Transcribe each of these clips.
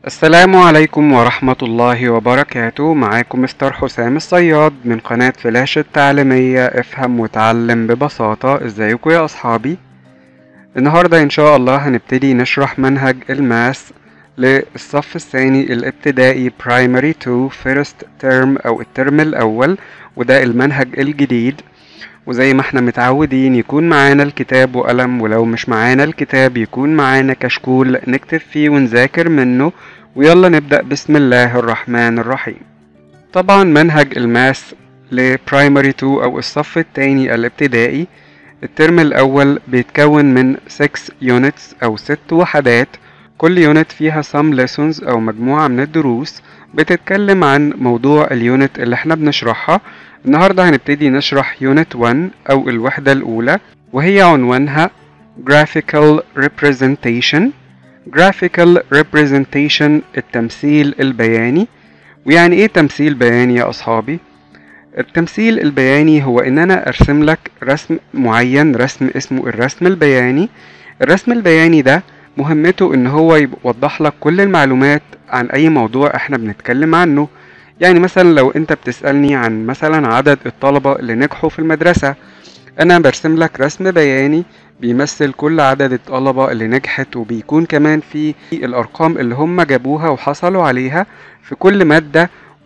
السلام عليكم ورحمة الله وبركاته معاكم مستر حسام الصياد من قناة فلاش التعليمية افهم وتعلم ببساطة ازيكم يا اصحابي النهاردة ان شاء الله هنبتدي نشرح منهج الماس للصف الثاني الابتدائي Primary 2 First Term او الترم الاول وده المنهج الجديد وزي ما احنا متعودين يكون معانا الكتاب وقلم ولو مش معانا الكتاب يكون معانا كشكول نكتب فيه ونذاكر منه ويلا نبدأ بسم الله الرحمن الرحيم طبعا منهج الماس لبرايمري 2 او الصف الثاني الابتدائي الترم الاول بيتكون من 6 يونتس او 6 وحدات كل يونت فيها some lessons او مجموعة من الدروس بتتكلم عن موضوع اليونت اللي احنا بنشرحها النهاردة هنبتدي نشرح يونت 1 او الوحدة الاولى وهي عنوانها graphical representation graphical representation التمثيل البياني ويعني ايه تمثيل بياني يا اصحابي التمثيل البياني هو ان انا ارسم لك رسم معين رسم اسمه الرسم البياني الرسم البياني ده مهمته ان هو يوضح لك كل المعلومات عن اي موضوع احنا بنتكلم عنه يعني مثلا لو انت بتسألني عن مثلا عدد الطلبة اللي نجحوا في المدرسة انا برسم لك رسم بياني بيمثل كل عدد الطلبة اللي نجحت وبيكون كمان في الأرقام اللي هم جابوها وحصلوا عليها في كل مادة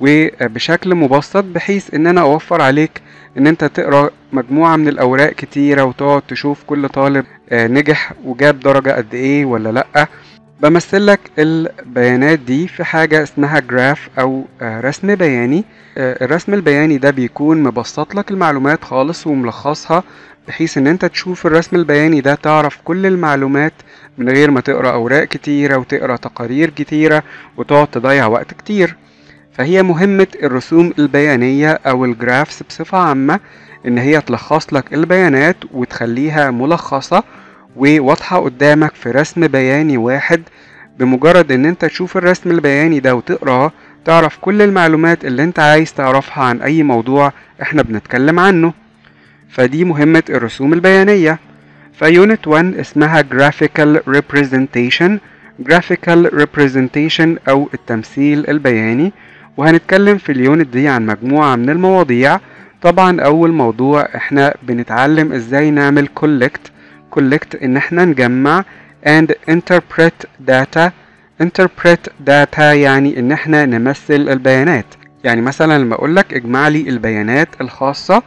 وبشكل مبسط بحيث إن أنا أوفر عليك إن أنت تقرأ مجموعة من الأوراق كتيرة وتقعد تشوف كل طالب نجح وجاب درجة قد إيه ولا لأ بمثل لك البيانات دي في حاجة اسمها جراف أو رسم بياني الرسم البياني ده بيكون مبسط لك المعلومات خالص وملخصها بحيث ان انت تشوف الرسم البياني ده تعرف كل المعلومات من غير ما تقرا اوراق كتيرة وتقرا تقارير كتيرة وتقعد تضيع وقت كتير فهي مهمة الرسوم البيانية او الجرافس بصفة عامة ان هي تلخص لك البيانات وتخليها ملخصة وواضحة قدامك في رسم بياني واحد بمجرد ان انت تشوف الرسم البياني ده وتقراه تعرف كل المعلومات اللي انت عايز تعرفها عن اي موضوع احنا بنتكلم عنه فدي مهمة الرسوم البيانية فيونت 1 اسمها graphical representation graphical representation أو التمثيل البياني وهنتكلم في اليونت دي عن مجموعة من المواضيع طبعا أول موضوع احنا بنتعلم ازاي نعمل collect collect ان احنا نجمع and interpret data interpret data يعني ان احنا نمثل البيانات يعني مثلا لما اقولك اجمع لي البيانات الخاصة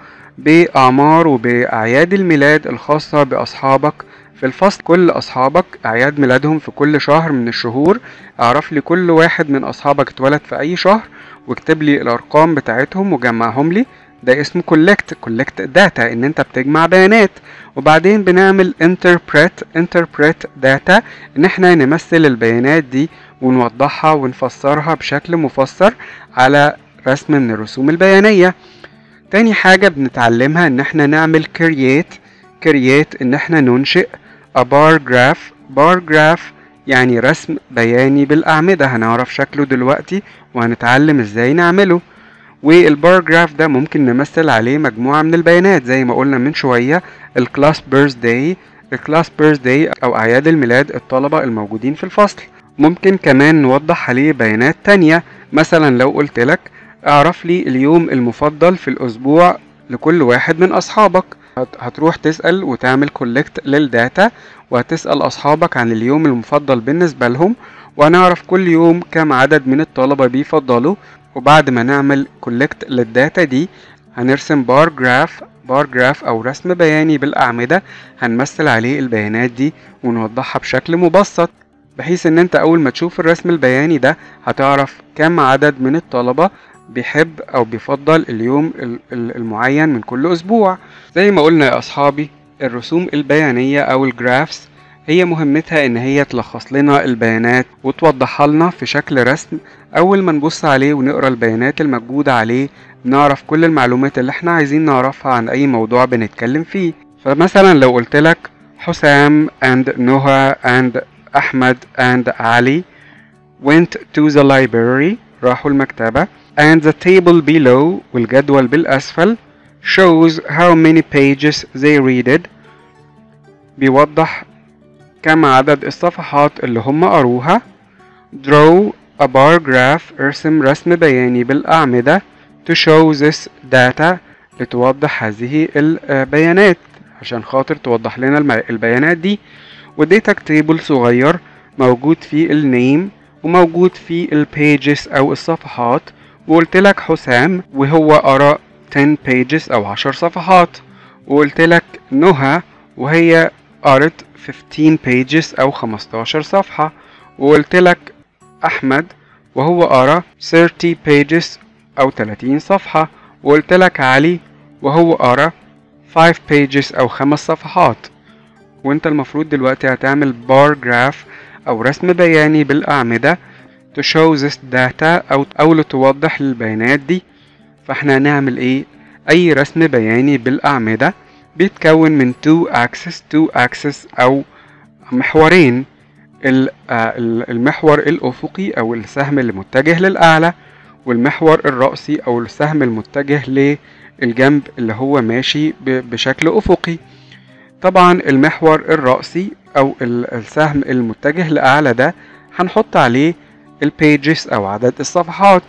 بأعمار وبأعياد الميلاد الخاصة بأصحابك في الفصل كل أصحابك أعياد ميلادهم في كل شهر من الشهور أعرف لي كل واحد من أصحابك اتولد في أي شهر واكتب لي الأرقام بتاعتهم وجمعهم لي ده اسمه collect collect data إن أنت بتجمع بيانات وبعدين بنعمل interpret interpret data إن احنا نمثل البيانات دي ونوضحها ونفسرها بشكل مفسر على رسم من الرسوم البيانية تاني حاجة بنتعلمها ان احنا نعمل create create ان احنا ننشئ a bar graph bar graph يعني رسم بياني بالأعمدة هنعرف شكله دلوقتي وهنتعلم ازاي نعمله والبار جراف ده ممكن نمثل عليه مجموعة من البيانات زي ما قلنا من شوية الكلاس بيرث داي الكلاس بيرث داي او اعياد الميلاد الطلبة الموجودين في الفصل ممكن كمان نوضح عليه بيانات تانية مثلا لو قلت لك اعرف لي اليوم المفضل في الاسبوع لكل واحد من اصحابك هتروح تسأل وتعمل كولكت للداتا وهتسأل اصحابك عن اليوم المفضل بالنسبة لهم وهنعرف كل يوم كم عدد من الطلبة بيفضلوا وبعد ما نعمل كولكت للداتا دي هنرسم بار جراف بار جراف او رسم بياني بالاعمدة هنمثل عليه البيانات دي ونوضحها بشكل مبسط بحيث ان انت اول ما تشوف الرسم البياني ده هتعرف كم عدد من الطلبة بيحب او بيفضل اليوم المعين من كل اسبوع زي ما قلنا يا اصحابي الرسوم البيانية او الجرافس هي مهمتها ان هي تلخص لنا البيانات وتوضحها لنا في شكل رسم اول ما نبص عليه ونقرا البيانات الموجودة عليه نعرف كل المعلومات اللي احنا عايزين نعرفها عن اي موضوع بنتكلم فيه فمثلا لو قلت لك حسام and نهى and احمد and علي went to the library راحوا المكتبة and the table below والجدول بالأسفل shows how many pages they read بيوضح كم عدد الصفحات اللي هم قروها draw a bar graph ارسم رسم بياني بالأعمدة to show this data لتوضح هذه البيانات عشان خاطر توضح لنا الم- البيانات دي واديتك تيبل صغير موجود فيه النيم وموجود فيه البيجز او الصفحات وقلت لك حسام وهو قرا 10 pages او 10 صفحات وقلت لك نهى وهي قرت 15 pages او 15 صفحة وقلت لك احمد وهو قرا 30 pages او 30 صفحة وقلت لك علي وهو قرا 5 pages او 5 صفحات وانت المفروض دلوقتي هتعمل بار جراف او رسم بياني بالاعمدة to show this data او او لتوضح البيانات دي فاحنا هنعمل ايه اي رسم بياني بالاعمدة بيتكون من two axis two axis او محورين ال- آه، ال- المحور الافقي او السهم اللي متجه للاعلى والمحور الرأسي او السهم المتجه للجنب اللي هو ماشي ب- بشكل افقي طبعا المحور الرأسي او ال- السهم المتجه لأعلى ده هنحط عليه البيجز او عدد الصفحات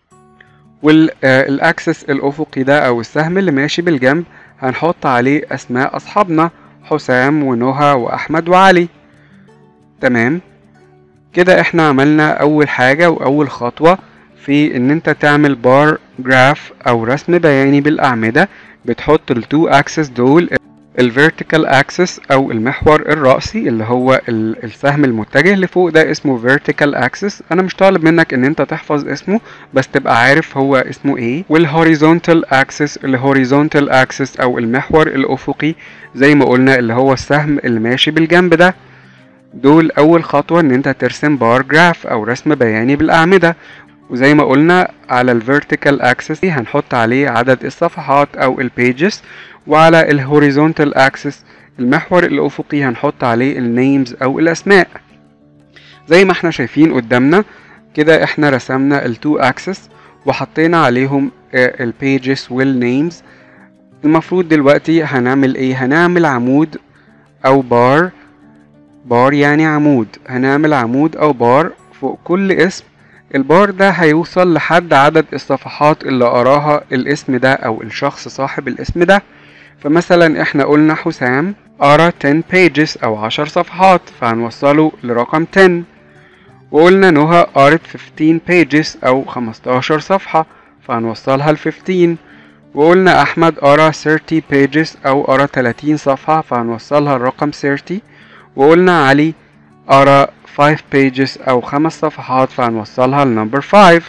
والاكسس الافقي ده او السهم اللي ماشي بالجنب هنحط عليه اسماء اصحابنا حسام ونهى واحمد وعلي تمام كده احنا عملنا اول حاجة واول خطوة في ان انت تعمل بار جراف او رسم بياني بالاعمدة بتحط التو اكسس دول الفيرتيكال اكسس او المحور الرأسي اللي هو ال- السهم المتجه لفوق ده اسمه فيرتيكال اكسس انا مش طالب منك ان انت تحفظ اسمه بس تبقى عارف هو اسمه ايه والهوريزونتال اكسس الهوريزونتال اكسس او المحور الافقي زي ما قلنا اللي هو السهم اللي ماشي بالجنب ده دول اول خطوة ان انت ترسم بار جراف او رسم بياني بالاعمدة وزي ما قلنا على الفيرتيكال اكسس هنحط عليه عدد الصفحات او البيجز وعلى الهوريزونتال اكسس المحور الافقي هنحط عليه النيمز او الاسماء زي ما احنا شايفين قدامنا كده احنا رسمنا التو اكسس وحطينا عليهم البيجز والنيمز المفروض دلوقتي هنعمل ايه هنعمل عمود او بار بار يعني عمود هنعمل عمود او بار فوق كل اسم البار ده هيوصل لحد عدد الصفحات اللي قراها الاسم ده او الشخص صاحب الاسم ده فمثلا احنا قلنا حسام قرا 10 pages او 10 صفحات فهنوصله لرقم 10 وقلنا نهى قرت 15 pages او 15 صفحة فهنوصلها ل 15 وقلنا احمد قرا 30 pages او قرا 30 صفحة فهنوصلها لرقم 30 وقلنا علي قرا 5 pages او 5 صفحات فهنوصلها لنمبر 5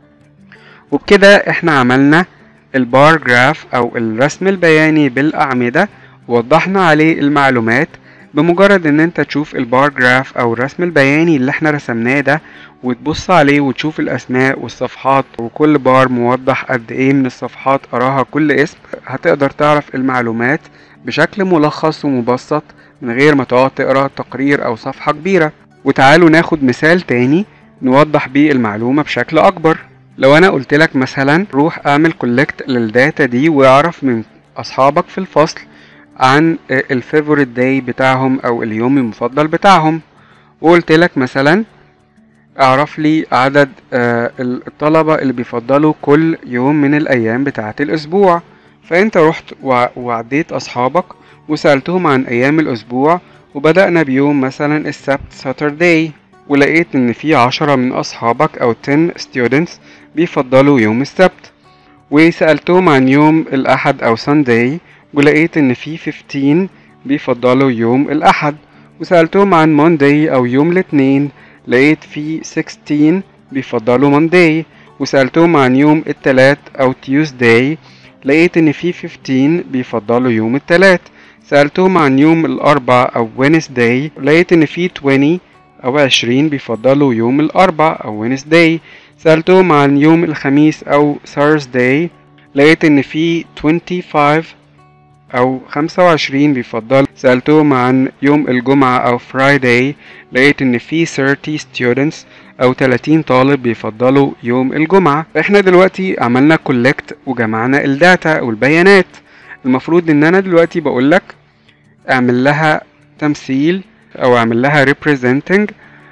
وبكده احنا عملنا البار جراف او الرسم البياني بالاعمدة وضحنا عليه المعلومات بمجرد ان انت تشوف البار جراف او الرسم البياني اللي احنا رسمناه ده وتبص عليه وتشوف الاسماء والصفحات وكل بار موضح قد ايه من الصفحات قراها كل اسم هتقدر تعرف المعلومات بشكل ملخص ومبسط من غير ما تقعد تقرا تقرير او صفحة كبيرة وتعالوا ناخد مثال تاني نوضح بيه المعلومة بشكل اكبر لو انا قلت لك مثلا روح اعمل كولكت للداتا دي واعرف من اصحابك في الفصل عن الفيفوريت داي بتاعهم او اليوم المفضل بتاعهم وقلت لك مثلا اعرف لي عدد آه، الطلبة اللي بيفضلوا كل يوم من الايام بتاعة الاسبوع فانت رحت وع- وعديت اصحابك وسألتهم عن ايام الاسبوع وبدأنا بيوم مثلا السبت ساترداي ولقيت ان في عشرة من اصحابك او 10 students بيفضلوا يوم السبت وسألتهم عن يوم الأحد أو سانداي ولقيت إن في 15 بيفضلوا يوم الأحد وسألتهم عن مانداي أو يوم الاثنين لقيت في 16 بيفضلوا مانداي وسألتهم عن يوم التلات أو تيوزداي لقيت إن في 15 بيفضلوا يوم التلات سألتهم عن يوم الأربع أو وينسداي لقيت إن في 20 أو 20 بيفضلوا يوم الأربع أو وينسداي سألتهم عن يوم الخميس أو Thursday لقيت إن في 25 أو 25 بيفضلوا سألتهم عن يوم الجمعة أو Friday لقيت إن في 30 students أو 30 طالب بيفضلوا يوم الجمعة احنا دلوقتي عملنا collect وجمعنا الداتا والبيانات المفروض إن أنا دلوقتي بقولك اعمل لها تمثيل أو اعمل لها representing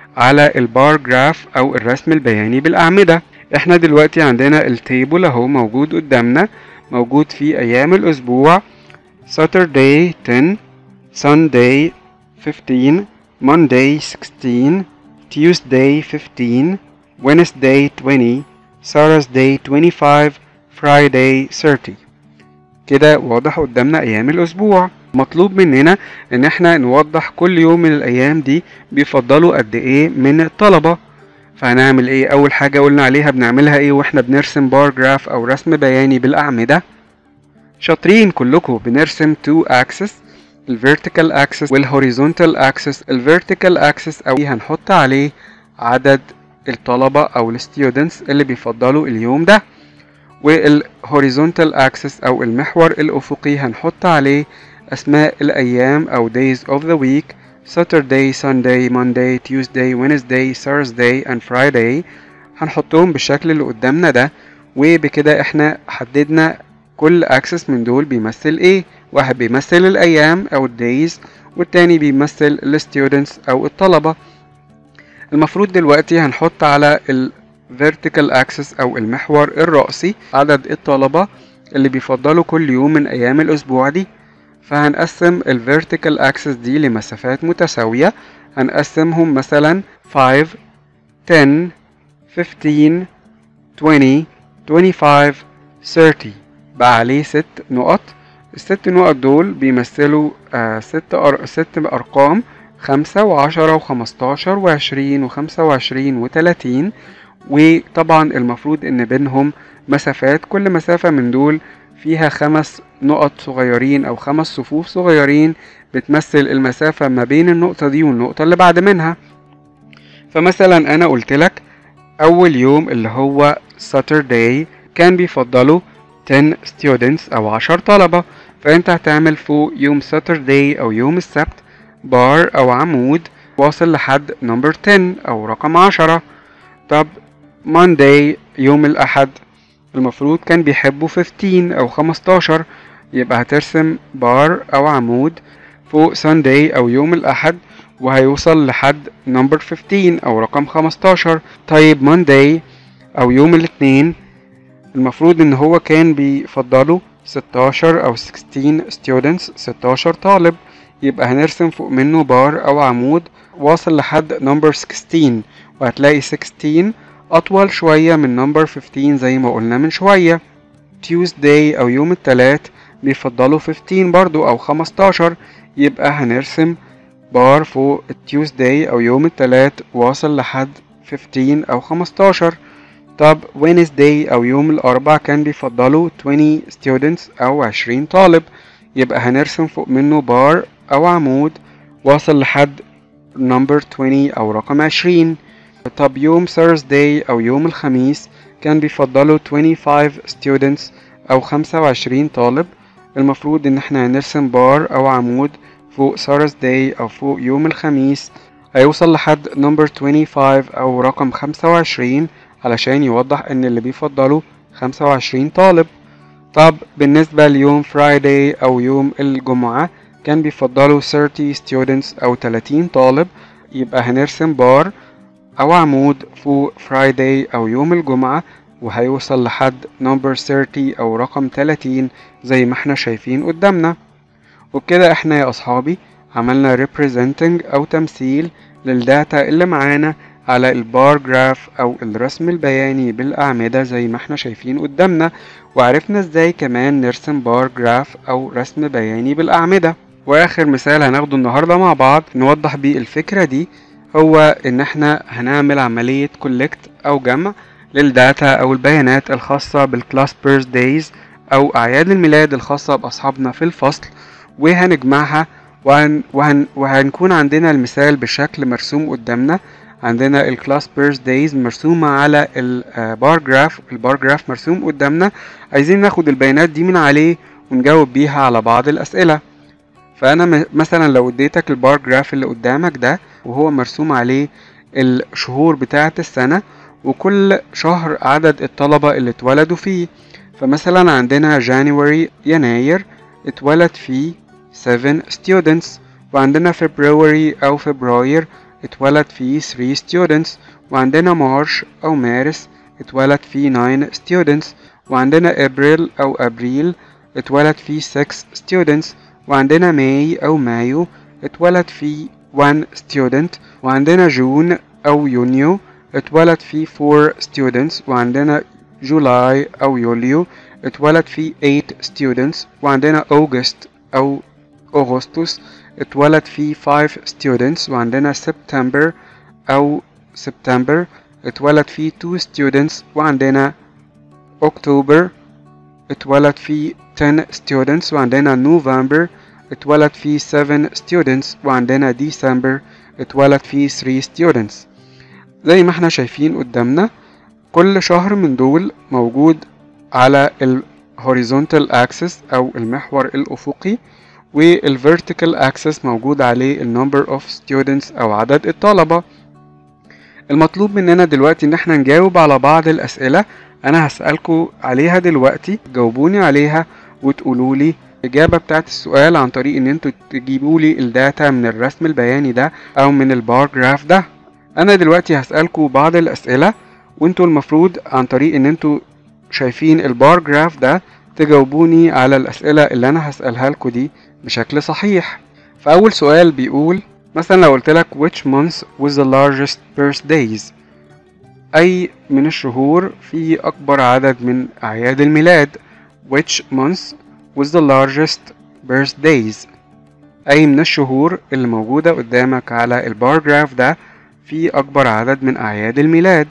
على البار جراف او الرسم البياني بالاعمدة احنا دلوقتي عندنا التيبل اهو موجود قدامنا موجود فيه ايام الاسبوع Saturday 10 Sunday 15 Monday 16 Tuesday 15 Wednesday 20 Thursday 25 Friday 30 كده واضح قدامنا ايام الاسبوع مطلوب مننا ان احنا نوضح كل يوم من الايام دي بيفضلوا قد ايه من الطلبة فهنعمل ايه اول حاجة قلنا عليها بنعملها ايه واحنا بنرسم بار جراف او رسم بياني بالاعمدة شاطرين كلكم بنرسم تو اكسس الفيرتيكال اكسس والهوريزونتال اكسس الفيرتيكال اكسس او هنحط عليه عدد الطلبة او الستودنتس اللي بيفضلوا اليوم ده والهوريزونتال اكسس او المحور الافقي هنحط عليه اسماء الايام او days of the week Saturday, Sunday, Monday, Tuesday, Wednesday, Thursday and Friday هنحطهم بالشكل اللي قدامنا ده وبكده احنا حددنا كل اكسس من دول بيمثل ايه واحد بيمثل الايام او الدايز والتاني بيمثل الستودنتس او الطلبة المفروض دلوقتي هنحط على ال vertical axis او المحور الرأسي عدد الطلبة اللي بيفضلوا كل يوم من ايام الاسبوع دي فهنقسم ال vertical axis دي لمسافات متساوية هنقسمهم مثلا 5 10 15 20 25 30 بقى عليه ست نقط الست نقط دول بيمثلوا آه ست أر... ست أرقام خمسة وعشرة وخمستاشر وعشرين وخمسة وعشرين وتلاتين وطبعا المفروض ان بينهم مسافات كل مسافة من دول فيها خمس نقط صغيرين او خمس صفوف صغيرين بتمثل المسافة ما بين النقطة دي والنقطة اللي بعد منها فمثلا انا قلت لك اول يوم اللي هو Saturday كان بيفضلوا 10 students او 10 طلبة فانت هتعمل فوق يوم Saturday او يوم السبت بار او عمود واصل لحد نمبر 10 او رقم 10 طب Monday يوم الأحد المفروض كان بيحبوا 15 أو 15 يبقى هترسم بار أو عمود فوق Sunday أو يوم الأحد وهيوصل لحد نمبر 15 أو رقم 15 طيب Monday أو يوم الاثنين المفروض إن هو كان بيفضله 16 أو 16 students 16 طالب يبقى هنرسم فوق منه بار أو عمود واصل لحد نمبر 16 وهتلاقي 16 أطول شوية من نمبر 15 زي ما قلنا من شوية Tuesday أو يوم التلات بيفضلوا 15 برضو أو 15 يبقى هنرسم بار فوق Tuesday أو يوم التلات واصل لحد 15 أو 15 طب Wednesday أو يوم الأربع كان بيفضلوا 20 students أو 20 طالب يبقى هنرسم فوق منه بار أو عمود واصل لحد نمبر 20 أو رقم 20 طب يوم Thursday أو يوم الخميس كان بيفضلوا 25 students أو 25 طالب المفروض إن احنا هنرسم بار أو عمود فوق Thursday أو فوق يوم الخميس هيوصل لحد نمبر 25 أو رقم 25 علشان يوضح إن اللي بيفضلوا 25 طالب طب بالنسبة ليوم Friday أو يوم الجمعة كان بيفضلوا 30 students أو 30 طالب يبقى هنرسم بار أو عمود فوق Friday أو يوم الجمعة وهيوصل لحد نمبر 30 أو رقم 30 زي ما احنا شايفين قدامنا وبكده احنا يا أصحابي عملنا representing أو تمثيل للداتا اللي معانا على البار جراف أو الرسم البياني بالأعمدة زي ما احنا شايفين قدامنا وعرفنا ازاي كمان نرسم بار جراف أو رسم بياني بالأعمدة وآخر مثال هناخده النهاردة مع بعض نوضح بيه الفكرة دي هو ان احنا هنعمل عملية كولكت او جمع للداتا او البيانات الخاصة بالكلاس بيرث دايز او اعياد الميلاد الخاصة باصحابنا في الفصل وهنجمعها وهن وهن وهنكون عندنا المثال بشكل مرسوم قدامنا عندنا الكلاس بيرث دايز مرسومة على البار جراف البار جراف مرسوم قدامنا عايزين ناخد البيانات دي من عليه ونجاوب بيها على بعض الاسئلة فانا مثلا لو اديتك البار جراف اللي قدامك ده وهو مرسوم عليه الشهور بتاعة السنة وكل شهر عدد الطلبة اللي اتولدوا فيه فمثلا عندنا جانوري يناير اتولد فيه 7 students وعندنا فبراير أو فبراير اتولد فيه 3 students وعندنا مارش أو مارس اتولد فيه 9 students وعندنا ابريل أو أبريل اتولد فيه 6 students وعندنا ماي أو مايو اتولد فيه 1 student وعندنا جون أو يونيو اتولد فيه 4 students وعندنا جولاي أو يوليو اتولد فيه 8 students وعندنا أوغست أو أغسطس اتولد فيه 5 students وعندنا سبتمبر أو سبتمبر اتولد فيه 2 students وعندنا أكتوبر اتولد فيه 10 students وعندنا نوفمبر اتولد فيه 7 students وعندنا ديسمبر اتولد فيه 3 students زي ما احنا شايفين قدامنا كل شهر من دول موجود على ال horizontal axis أو المحور الأفقي وال vertical axis موجود عليه ال number of students أو عدد الطلبة المطلوب مننا دلوقتي إن احنا نجاوب على بعض الأسئلة أنا هسألكوا عليها دلوقتي جاوبوني عليها وتقولوا لي الإجابة بتاعت السؤال عن طريق إن انتوا تجيبوا لي الداتا من الرسم البياني ده أو من البار جراف ده أنا دلوقتي هسألكوا بعض الأسئلة وانتوا المفروض عن طريق إن انتوا شايفين البار جراف ده تجاوبوني على الأسئلة اللي أنا هسألها لكم دي بشكل صحيح فأول سؤال بيقول مثلا لو قلت لك which month with the largest birthdays أي من الشهور في أكبر عدد من أعياد الميلاد which month with the largest birthdays أي من الشهور اللي موجودة قدامك على البار جراف ده في أكبر عدد من أعياد الميلاد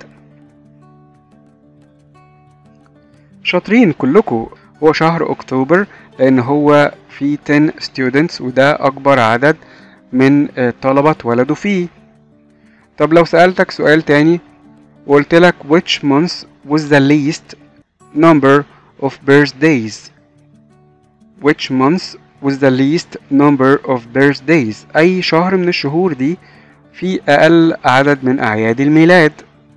شاطرين كلكم هو شهر أكتوبر لأن هو فيه 10 students وده أكبر عدد من الطلبة اتولدوا فيه طب لو سألتك سؤال تاني وقلت لك which month was the least number of birthdays which month was the least number of birthdays أي شهر من الشهور دي في أقل عدد من أعياد الميلاد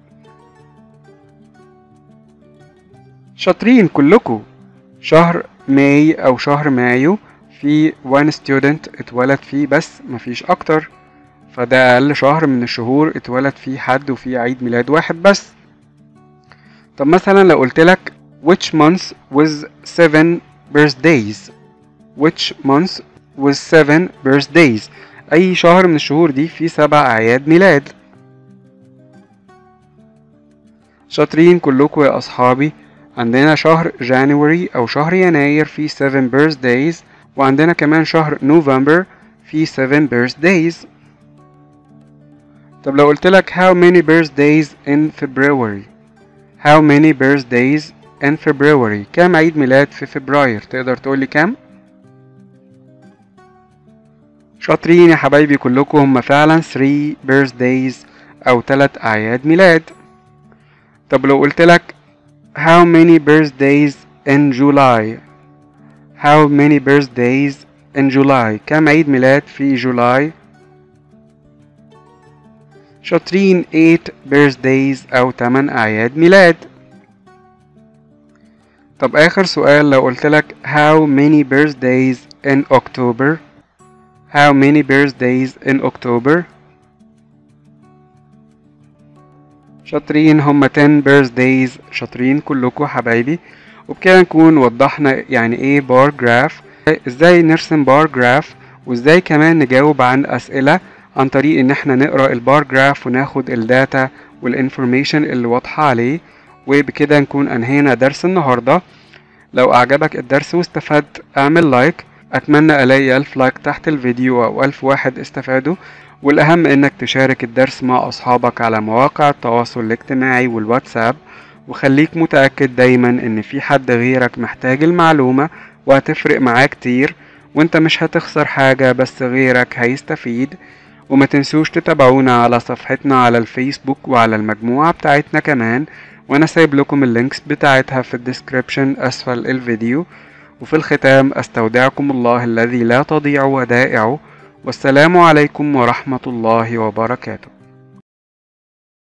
شاطرين كلكم شهر ماي أو شهر مايو في one student اتولد فيه بس مفيش أكتر فده أقل شهر من الشهور اتولد فيه حد وفيه عيد ميلاد واحد بس طب مثلا لو قلت لك which month was seven birthdays which month was seven birthdays أي شهر من الشهور دي فيه سبع أعياد ميلاد شاطرين كلكم يا أصحابي عندنا شهر جانوري أو شهر يناير فيه 7 birthdays وعندنا كمان شهر نوفمبر فيه 7 birthdays طب لو قلت لك how many birthdays in February how many birthdays in February كام عيد ميلاد في فبراير تقدر تقولي كام؟ شاطرين يا حبايبي كلكم هم فعلا 3 birthdays أو 3 أعياد ميلاد طب لو قلت لك how many birthdays in July how many birthdays in July كم عيد ميلاد في جولاي شاطرين 8 birthdays أو 8 أعياد ميلاد طب آخر سؤال لو قلت لك how many birthdays in October how many birthdays in October شاطرين هم 10 birthdays شاطرين كلكم حبايبي وبكده نكون وضحنا يعني ايه بار جراف ازاي نرسم بار جراف وازاي كمان نجاوب عن اسئلة عن طريق ان احنا نقرا البار جراف وناخد الداتا والانفورميشن اللي واضحة عليه وبكده نكون انهينا درس النهاردة لو اعجبك الدرس واستفدت اعمل لايك اتمنى الاقي الف لايك تحت الفيديو او الف واحد استفادوا والأهم إنك تشارك الدرس مع أصحابك على مواقع التواصل الاجتماعي والواتساب وخليك متأكد دايما إن في حد غيرك محتاج المعلومة وهتفرق معاه كتير وانت مش هتخسر حاجة بس غيرك هيستفيد وما تنسوش تتابعونا على صفحتنا على الفيسبوك وعلى المجموعة بتاعتنا كمان وانا سايب لكم اللينكس بتاعتها في الديسكريبشن اسفل الفيديو وفي الختام استودعكم الله الذي لا تضيع ودائعه والسلام عليكم ورحمة الله وبركاته